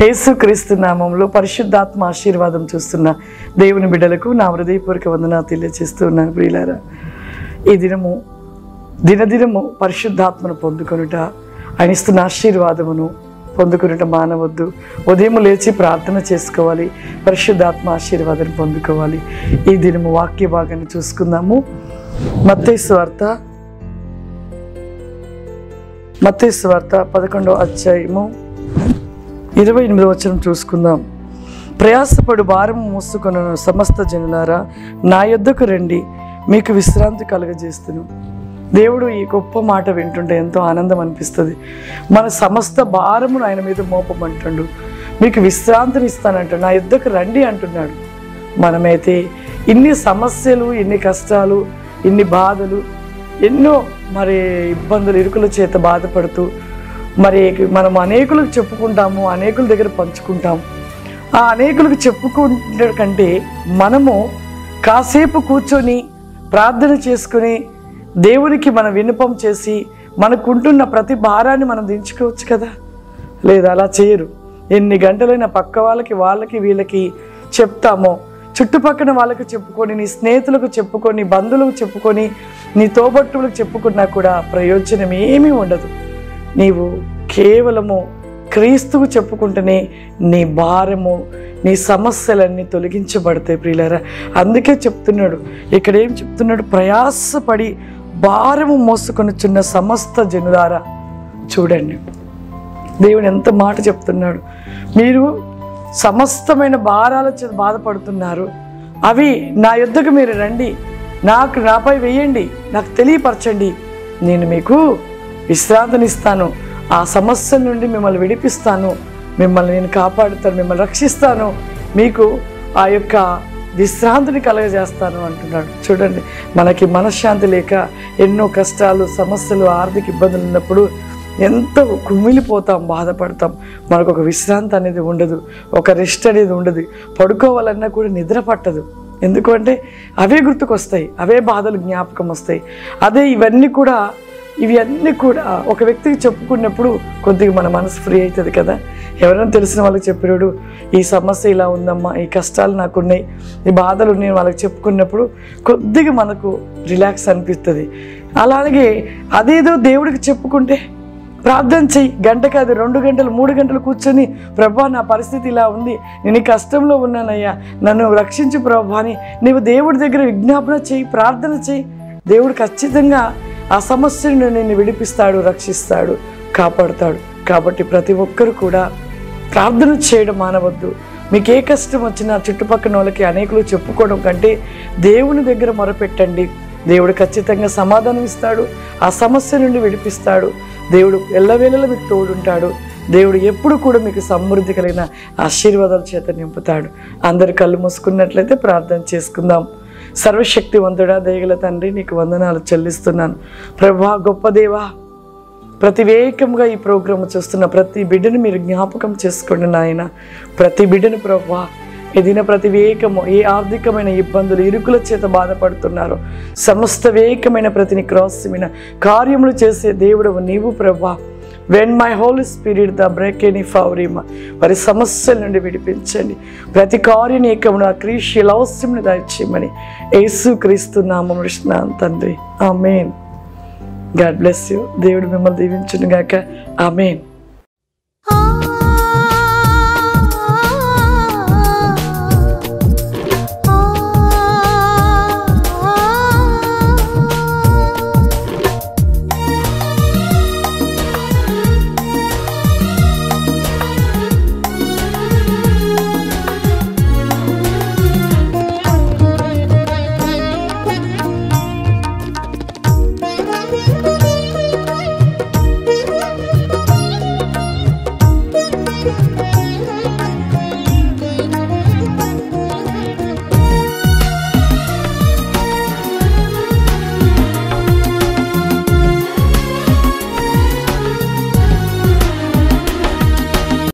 యేసుక్రీస్తు నామంలో పరిశుద్ధాత్మ ఆశీర్వాదం చూస్తున్న దేవుని బిడ్డలకు నా హృదయపూర్వక వందన తెలియజేస్తూ ఉన్నాను ప్రియులారా ఈ దినము దినదినము పరిశుద్ధాత్మను పొందుకొనుట ఆయన ఇస్తున్న ఆశీర్వాదమును పొందుకునుట మానవద్దు ఉదయం లేచి ప్రార్థన చేసుకోవాలి పరిశుద్ధాత్మ ఆశీర్వాదం పొందుకోవాలి ఈ దినము వాక్య భాగాన్ని చూసుకుందాము మత్తయి వార్త మత్తయి వార్త పదకొండవ అధ్యాయము ఇరవై ఎనిమిది వచనం చూసుకుందాం ప్రయాసపడు భారం మోసుకొన సమస్త జనులారా నా యొద్దకు రండి మీకు విశ్రాంతి కలుగజేస్తును దేవుడు ఈ గొప్ప మాట వింటుంటే ఎంతో ఆనందం అనిపిస్తుంది మన సమస్త భారమును ఆయన మీద మోపమంటుండు మీకు విశ్రాంతిని ఇస్తానంటాడు నా యుద్ధకు రండి అంటున్నాడు మనమైతే ఇన్ని సమస్యలు ఇన్ని కష్టాలు ఇన్ని బాధలు ఎన్నో మరి ఇబ్బందులు ఇరుకుల చేత బాధపడుతూ మరి మనం అనేకులకు చెప్పుకుంటాము అనేకుల దగ్గర పంచుకుంటాము ఆ అనేకులకు చెప్పుకుంటే కంటే మనము కాసేపు కూర్చొని ప్రార్థన చేసుకుని దేవునికి మన విన్నపం చేసి మనకుంటున్న ప్రతి భారాన్ని మనం దించుకోవచ్చు కదా లేదా అలా చేయరు ఎన్ని గంటలైనా పక్క వాళ్ళకి వాళ్ళకి వీళ్ళకి చెప్తామో చుట్టుపక్కల వాళ్ళకి చెప్పుకొని నీ స్నేహితులకు చెప్పుకొని బంధువులకు చెప్పుకొని నీ తోబట్టువులకు చెప్పుకున్నా కూడా ప్రయోజనం ఏమీ ఉండదు నీవు కేవలము క్రీస్తుకు చెప్పుకుంటేనే నీ భారము నీ సమస్యలన్నీ తొలగించబడతాయి ప్రియులారా అందుకే చెప్తున్నాడు ఇక్కడ ఏం చెప్తున్నాడు ప్రయాసపడి భారము మోసుకొనిచున్న సమస్త జనులారా చూడండి దేవుడు ఎంత మాట చెప్తున్నాడు మీరు సమస్తమైన భారాల చేత బాధపడుతున్నారు అవి నా యుద్ధకు మీరు రండి నాకు నాపై వేయండి నాకు తెలియపరచండి నేను మీకు విశ్రాంతినిస్తాను ఆ సమస్యల నుండి మిమ్మల్ని విడిపిస్తాను మిమ్మల్ని నేను కాపాడుతాను మిమ్మల్ని రక్షిస్తాను మీకు ఆ యొక్క విశ్రాంతిని కలగజేస్తాను అంటున్నాడు చూడండి మనకి మనశ్శాంతి లేక ఎన్నో కష్టాలు సమస్యలు ఆర్థిక ఇబ్బందులు ఉన్నప్పుడు ఎంతో కుమిలిపోతాం బాధపడతాం మనకు ఒక విశ్రాంతి అనేది ఉండదు ఒక రెస్ట్ అనేది ఉండదు పడుకోవాలన్నా కూడా నిద్ర పట్టదు ఎందుకంటే అవే గుర్తుకొస్తాయి అవే బాధలు జ్ఞాపకం వస్తాయి అదే ఇవన్నీ కూడా ఇవి అన్నీ కూడా ఒక వ్యక్తికి చెప్పుకున్నప్పుడు కొద్దిగా మన మనసు ఫ్రీ అవుతుంది కదా ఎవరైనా తెలిసిన వాళ్ళకి చెప్పినాడు ఈ సమస్య ఇలా ఉందమ్మా ఈ కష్టాలు నాకున్నాయి ఈ బాధలు ఉన్నాయి వాళ్ళకి చెప్పుకున్నప్పుడు కొద్దిగా మనకు రిలాక్స్ అనిపిస్తుంది అలాగే అదేదో దేవుడికి చెప్పుకుంటే ప్రార్థన చెయ్యి గంట కాదు రెండు గంటలు మూడు గంటలు కూర్చొని ప్రభా నా పరిస్థితి ఇలా ఉంది నేను ఈ కష్టంలో ఉన్నానయ్యా నన్ను రక్షించు ప్రభా అని నీవు దేవుడి దగ్గర విజ్ఞాపన చెయ్యి ప్రార్థన చెయ్యి దేవుడు ఖచ్చితంగా ఆ సమస్యను నిన్ను విడిపిస్తాడు రక్షిస్తాడు కాపాడుతాడు కాబట్టి ప్రతి ఒక్కరు కూడా ప్రార్థన చేయడం మానవద్దు మీకు ఏ కష్టం వచ్చినా చుట్టుపక్కల వాళ్ళకి అనేకులు చెప్పుకోవడం కంటే దేవుని దగ్గర మొరపెట్టండి దేవుడు ఖచ్చితంగా సమాధానం ఇస్తాడు ఆ సమస్య నుండి విడిపిస్తాడు దేవుడు ఎల్లవేళలా మీకు తోడుంటాడు దేవుడు ఎప్పుడు కూడా మీకు సమృద్ధి కలిగిన ఆశీర్వాదాల చేత నింపుతాడు అందరు కళ్ళు మూసుకున్నట్లయితే ప్రార్థన చేసుకుందాం సర్వశక్తివంతుడా దయగల తండ్రి నీకు వందనాలు చెల్లిస్తున్నాను ప్రభా గొప్ప దేవా ప్రతివేకంగా ఈ ప్రోగ్రామ్ చూస్తున్న ప్రతి బిడ్డను మీరు జ్ఞాపకం చేసుకోండి నాయన ప్రతి బిడ్డను ప్రభా ఏదైనా ప్రతి వేకము ఏ ఆర్థికమైన ఇబ్బందులు ఇరుకుల చేత బాధపడుతున్నారు సమస్త వేకమైన ప్రతిని క్రాసమైన కార్యములు చేసే దేవుడు నీవు ప్రభా when my whole spirit the break any ఫౌరిమ వారి సమస్యల నుండి విడిపించండి ప్రతి కార్యనీకమును ఆ క్రీషి లౌస్యంని దాచేయమని యేసు క్రీస్తు నామం తండ్రి ఆ మెయిన్ గాడ్ బ్లెస్ యూ దేవుడు మిమ్మల్ని దీవించును గాక ఆమెన్